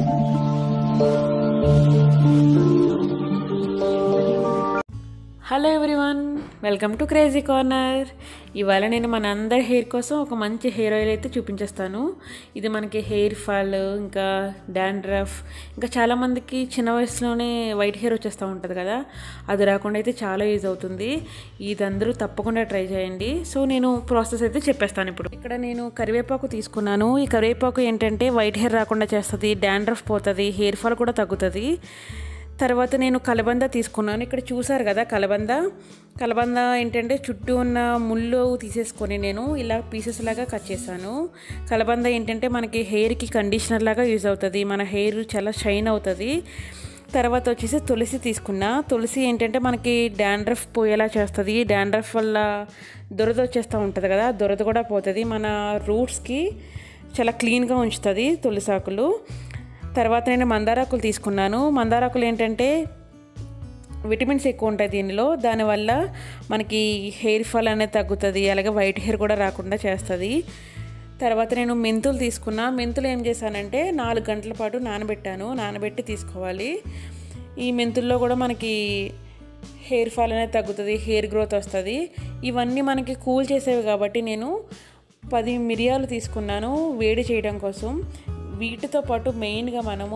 hello everyone welcome to crazy corner ఇవాళ నేను మన అందరి హెయిర్ కోసం ఒక మంచి హెయిర్ ఆయిల్ అయితే చూపించేస్తాను ఇది మనకి హెయిర్ ఫాల్ ఇంకా డాండ్రఫ్ ఇంకా చాలామందికి చిన్న వయసులోనే వైట్ హెయిర్ వచ్చేస్తూ ఉంటుంది కదా అది రాకుండా అయితే చాలా యూజ్ అవుతుంది ఇది అందరూ తప్పకుండా ట్రై చేయండి సో నేను ప్రాసెస్ అయితే చెప్పేస్తాను ఇప్పుడు ఇక్కడ నేను కరివేపాకు తీసుకున్నాను ఈ కరివేపాకు ఏంటంటే వైట్ హెయిర్ రాకుండా చేస్తుంది డాండ్రఫ్ పోతుంది హెయిర్ ఫాల్ కూడా తగ్గుతుంది తర్వాత నేను కలబంద తీసుకున్నాను ఇక్కడ చూసారు కదా కలబంద కలబంద ఏంటంటే చుట్టూ ఉన్న ముళ్ళు తీసేసుకొని నేను ఇలా పీసెస్ లాగా కట్ చేశాను కలబంద ఏంటంటే మనకి హెయిర్కి కండిషనర్ లాగా యూజ్ అవుతుంది మన హెయిర్ చాలా షైన్ అవుతుంది తర్వాత వచ్చేసి తులసి తీసుకున్నా తులసి ఏంటంటే మనకి డాండ్రఫ్ పోయేలా చేస్తుంది డాండ్రఫ్ వల్ల దురద వచ్చేస్తూ ఉంటుంది కదా దురద కూడా పోతుంది మన రూట్స్కి చాలా క్లీన్గా ఉంచుతుంది తులసాకులు తర్వాత నేను మందారాకులు తీసుకున్నాను మందారాకులు ఏంటంటే విటమిన్స్ ఎక్కువ ఉంటాయి దీనిలో దానివల్ల మనకి హెయిర్ ఫాల్ అనేది తగ్గుతుంది అలాగే వైట్ హెయిర్ కూడా రాకుండా చేస్తుంది తర్వాత నేను మెంతులు తీసుకున్నా మెంతులు ఏం చేశానంటే నాలుగు గంటల పాటు నానబెట్టాను నానబెట్టి తీసుకోవాలి ఈ మెంతుల్లో కూడా మనకి హెయిర్ ఫాల్ అనేది తగ్గుతుంది హెయిర్ గ్రోత్ వస్తుంది ఇవన్నీ మనకి కూల్ చేసేవి కాబట్టి నేను పది మిరియాలు తీసుకున్నాను వేడి చేయడం కోసం వీటితో పాటు మెయిన్గా మనము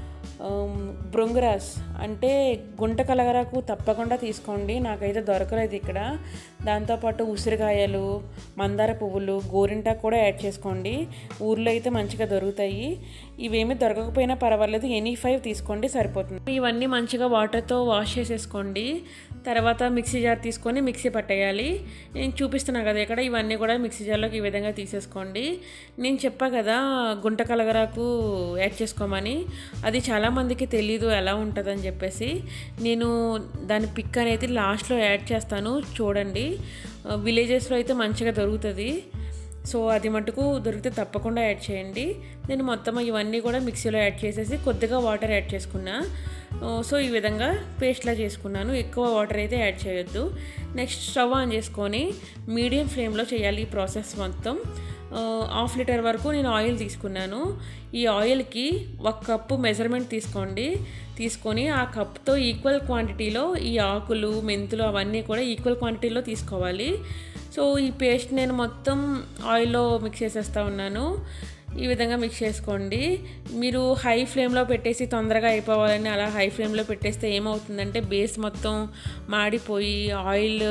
బృంగరాస్ అంటే గుంట కలగరాకు తప్పకుండా తీసుకోండి నాకైతే దొరకలేదు ఇక్కడ దాంతోపాటు ఉసిరికాయలు మందార పువ్వులు గోరింటాకు కూడా యాడ్ చేసుకోండి ఊర్లో అయితే మంచిగా దొరుకుతాయి ఇవేమీ దొరకకపోయినా పర్వాలేదు ఎనీ ఫైవ్ తీసుకోండి సరిపోతుంది ఇవన్నీ మంచిగా వాటర్తో వాష్ చేసేసుకోండి తర్వాత మిక్సీ జార్ తీసుకొని మిక్సీ పట్టేయాలి నేను చూపిస్తున్నా కదా ఇక్కడ ఇవన్నీ కూడా మిక్సీ జార్లోకి ఈ విధంగా తీసేసుకోండి నేను చెప్పా కదా గుంట కలగరాకు యాడ్ చేసుకోమని అది చాలామందికి తెలీదు ఎలా ఉంటుందని చెప్పేసి నేను దాని పిక్ అనేది లాస్ట్లో యాడ్ చేస్తాను చూడండి విలేజెస్లో అయితే మంచిగా దొరుకుతుంది సో అది మటుకు దొరికితే తప్పకుండా యాడ్ చేయండి నేను మొత్తం ఇవన్నీ కూడా మిక్సీలో యాడ్ చేసేసి కొద్దిగా వాటర్ యాడ్ చేసుకున్నా సో ఈ విధంగా పేస్ట్లా చేసుకున్నాను ఎక్కువ వాటర్ అయితే యాడ్ చేయొద్దు నెక్స్ట్ స్టవ్ ఆన్ చేసుకొని మీడియం ఫ్లేమ్లో చేయాలి ఈ ప్రాసెస్ మొత్తం హాఫ్ లీటర్ వరకు నేను ఆయిల్ తీసుకున్నాను ఈ ఆయిల్కి ఒక కప్పు మెజర్మెంట్ తీసుకోండి తీసుకొని ఆ కప్తో ఈక్వల్ క్వాంటిటీలో ఈ ఆకులు మెంతులు అవన్నీ కూడా ఈక్వల్ క్వాంటిటీలో తీసుకోవాలి సో ఈ పేస్ట్ నేను మొత్తం ఆయిల్లో మిక్స్ చేసేస్తూ ఉన్నాను ఈ విధంగా మిక్స్ చేసుకోండి మీరు హై ఫ్లేమ్లో పెట్టేసి తొందరగా అయిపోవాలని అలా హై ఫ్లేమ్లో పెట్టేస్తే ఏమవుతుందంటే బేస్ మొత్తం మాడిపోయి ఆయిల్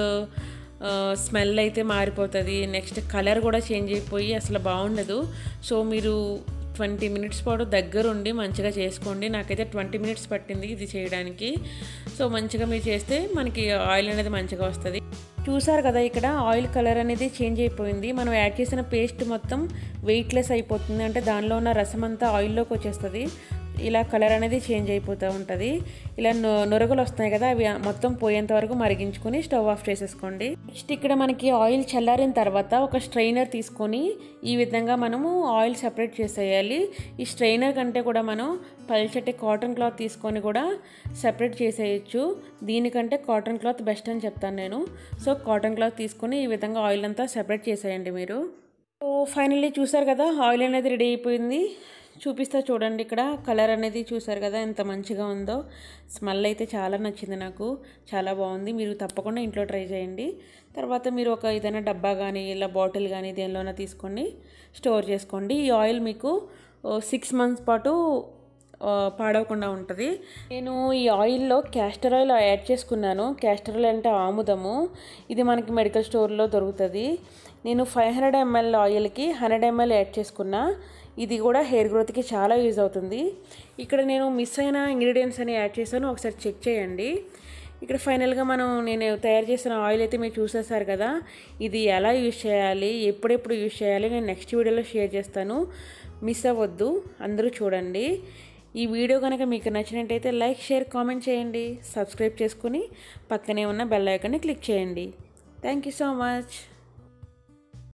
స్మెల్ అయితే మారిపోతుంది నెక్స్ట్ కలర్ కూడా చేంజ్ అయిపోయి అసలు బాగుండదు సో మీరు ట్వంటీ మినిట్స్ పాటు దగ్గరుండి మంచిగా చేసుకోండి నాకైతే ట్వంటీ మినిట్స్ పట్టింది ఇది చేయడానికి సో మంచిగా మీరు చేస్తే మనకి ఆయిల్ అనేది మంచిగా వస్తుంది చూసారు కదా ఇక్కడ ఆయిల్ కలర్ అనేది చేంజ్ అయిపోయింది మనం యాడ్ చేసిన పేస్ట్ మొత్తం వెయిట్లెస్ అయిపోతుంది అంటే దానిలో ఉన్న రసం అంతా ఆయిల్లోకి వచ్చేస్తుంది ఇలా కలర్ అనేది చేంజ్ అయిపోతూ ఉంటుంది ఇలా నొరగలు వస్తాయి కదా అవి మొత్తం పోయేంత వరకు మరిగించుకొని స్టవ్ ఆఫ్ చేసేసుకోండి నెక్స్ట్ ఇక్కడ మనకి ఆయిల్ చల్లారిన తర్వాత ఒక స్ట్రైనర్ తీసుకొని ఈ విధంగా మనము ఆయిల్ సెపరేట్ చేసేయాలి ఈ స్ట్రైనర్ కంటే కూడా మనం పల్చటి కాటన్ క్లాత్ తీసుకొని కూడా సెపరేట్ చేసేయచ్చు దీనికంటే కాటన్ క్లాత్ బెస్ట్ అని చెప్తాను నేను సో కాటన్ క్లాత్ తీసుకొని ఈ విధంగా ఆయిల్ అంతా సెపరేట్ చేసేయండి మీరు సో ఫైనల్లీ చూసారు కదా ఆయిల్ అనేది రెడీ అయిపోయింది చూపిస్తా చూడండి ఇక్కడ కలర్ అనేది చూసారు కదా ఎంత మంచిగా ఉందో స్మెల్ అయితే చాలా నచ్చింది నాకు చాలా బాగుంది మీరు తప్పకుండా ఇంట్లో ట్రై చేయండి తర్వాత మీరు ఒక ఏదైనా డబ్బా కానీ ఇలా బాటిల్ కానీ దేనిలోనే తీసుకోండి స్టోర్ చేసుకోండి ఈ ఆయిల్ మీకు సిక్స్ మంత్స్ పాటు పాడవకుండా ఉంటుంది నేను ఈ ఆయిల్లో క్యాస్టర్ ఆయిల్ యాడ్ చేసుకున్నాను క్యాస్టర్ ఆయిల్ అంటే ఆముదము ఇది మనకి మెడికల్ స్టోర్లో దొరుకుతుంది నేను ఫైవ్ హండ్రెడ్ ఎంఎల్ ఆయిల్కి హండ్రెడ్ ఎంఎల్ యాడ్ చేసుకున్నా ఇది కూడా హెయిర్ గ్రోత్కి చాలా యూజ్ అవుతుంది ఇక్కడ నేను మిస్ అయిన ఇంగ్రీడియంట్స్ అని యాడ్ చేశాను ఒకసారి చెక్ చేయండి ఇక్కడ ఫైనల్గా మనం నేను తయారు చేసిన ఆయిల్ అయితే మీరు చూసేసారు కదా ఇది ఎలా యూజ్ చేయాలి ఎప్పుడెప్పుడు యూజ్ చేయాలి నేను నెక్స్ట్ వీడియోలో షేర్ చేస్తాను మిస్ అవ్వద్దు అందరూ చూడండి ఈ వీడియో కనుక మీకు నచ్చినట్టయితే లైక్ షేర్ కామెంట్ చేయండి సబ్స్క్రైబ్ చేసుకుని పక్కనే ఉన్న బెల్ ఐకాన్ని క్లిక్ చేయండి థ్యాంక్ యూ సో మచ్